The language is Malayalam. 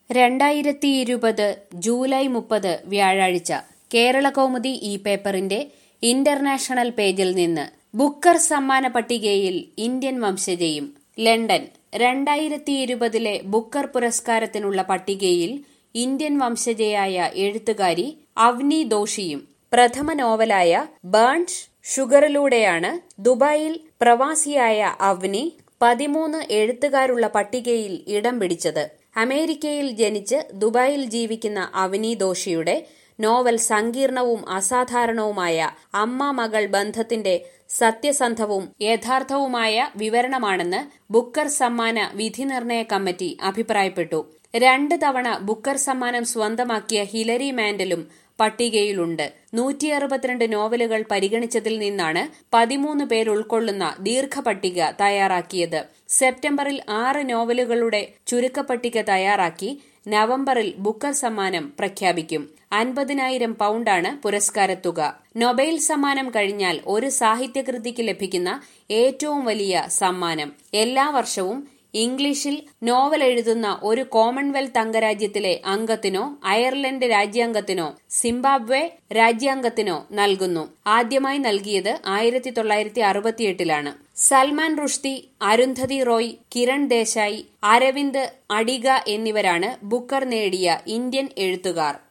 രണ്ടായിരത്തി ഇരുപത് ജൂലൈ മുപ്പത് വ്യാഴാഴ്ച കേരളകൗമുദി ഈ പേപ്പറിന്റെ ഇന്റർനാഷണൽ പേജിൽ നിന്ന് ബുക്കർ സമ്മാന പട്ടികയിൽ ഇന്ത്യൻ വംശജയും ലണ്ടൻ രണ്ടായിരത്തി ഇരുപതിലെ ബുക്കർ പുരസ്കാരത്തിനുള്ള പട്ടികയിൽ ഇന്ത്യൻ വംശജയായ എഴുത്തുകാരി അവ്നി ദോഷിയും പ്രഥമ നോവലായ ബേൺസ് ഷുഗറിലൂടെയാണ് ദുബായിൽ പ്രവാസിയായ അവ്നി പതിമൂന്ന് എഴുത്തുകാരുള്ള പട്ടികയിൽ ഇടം പിടിച്ചത് അമേരിക്കയിൽ ജനിച്ച് ദുബായിൽ ജീവിക്കുന്ന അവനി ദോഷിയുടെ നോവൽ സങ്കീർണവും അസാധാരണവുമായ അമ്മ മകൾ ബന്ധത്തിന്റെ സത്യസന്ധവും യഥാർത്ഥവുമായ വിവരണമാണെന്ന് ബുക്കർ സമ്മാന വിധി നിർണയ കമ്മിറ്റി അഭിപ്രായപ്പെട്ടു രണ്ട് തവണ ബുക്കർ സമ്മാനം സ്വന്തമാക്കിയ ഹിലരി മാൻഡലും പട്ടികയിലുണ്ട് നൂറ്റി അറുപത്തിരണ്ട് നോവലുകൾ പരിഗണിച്ചതിൽ നിന്നാണ് പതിമൂന്ന് പേരുൾക്കൊള്ളുന്ന ദീർഘപട്ടിക തയ്യാറാക്കിയത് സെപ്റ്റംബറിൽ ആറ് നോവലുകളുടെ ചുരുക്കപ്പട്ടിക തയ്യാറാക്കി നവംബറിൽ ബുക്കർ സമ്മാനം പ്രഖ്യാപിക്കും അൻപതിനായിരം പൗണ്ടാണ് പുരസ്കാരത്തുക നൊബേൽ സമ്മാനം കഴിഞ്ഞാൽ ഒരു സാഹിത്യകൃതിക്ക് ലഭിക്കുന്ന ഏറ്റവും വലിയ സമ്മാനം എല്ലാ വർഷവും ഇംഗ്ലീഷിൽ നോവൽ എഴുതുന്ന ഒരു കോമൺവെൽത്ത് അംഗരാജ്യത്തിലെ അംഗത്തിനോ അയർലൻഡ് രാജ്യാംഗത്തിനോ സിംബാബ്വെ രാജ്യാംഗത്തിനോ നൽകുന്നു ആദ്യമായി നൽകിയത് ആയിരത്തി തൊള്ളായിരത്തി അറുപത്തിയെട്ടിലാണ് സൽമാൻ റുഷ്ദി അരുന്ധതി റോയ് കിരൺ ദേശായി അരവിന്ദ് അഡിഗ എന്നിവരാണ് ബുക്കർ നേടിയ ഇന്ത്യൻ എഴുത്തുകാർ